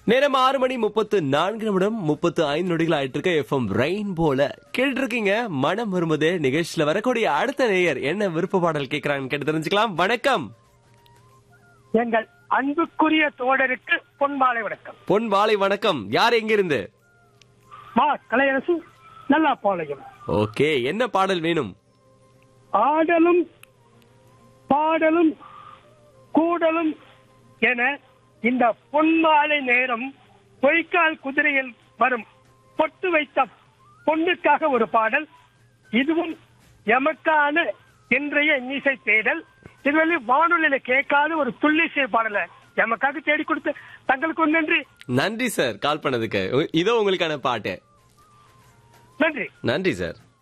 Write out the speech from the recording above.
நேரம் ஆறு மணி முப்பத்து நான்கு நிமிடம் முப்பத்து ஐந்து நொடிகள் ஆயிட்டு இருக்க எஃப்எம் ரெயின் போல கேட்டு இருக்கீங்க மனம் வரும்போது நிகழ்ச்சியில வரக்கூடிய அடுத்த நேயர் என்ன விருப்ப பாடல் கேட்கறாங்கன்னு கேட்டு தெரிஞ்சுக்கலாம் வணக்கம் எங்கள் அன்புக்குரிய தோழருக்கு பொன்மாலை வணக்கம் பொன் வாலை வணக்கம் யார் எங்க இருந்து மா கலையரசு நல்லா பாளையம் ஓகே என்ன பாடல் வேணும் ஆடலும் பாடலும் கூடலும் என இந்த பொன்மாலை நேரம் பொய்க்கால் குதிரையில் வரும் பொட்டு வைத்த பொண்ணுக்காக ஒரு பாடல் இதுவும் எமக்கான இன்றைய இன்னிசை தேடல் இதுவரை வானொலியில கேட்காத ஒரு துள்ளிசை பாடல எமக்காக தேடி கொடுத்து தங்களுக்கு ஒரு நன்றி நன்றி சார் கால் பண்ணதுக்கு இதோ உங்களுக்கான பாட்டு நன்றி நன்றி சார்